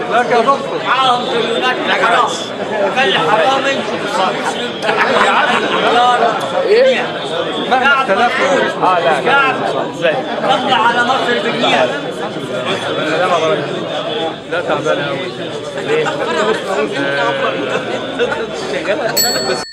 لك يا دكتور معاهم تريليونات من حرام خلي حرامي ايه مهما اختلفنا اه لا لا قاعد طلع على مصر بجنيه لا تعبان قوي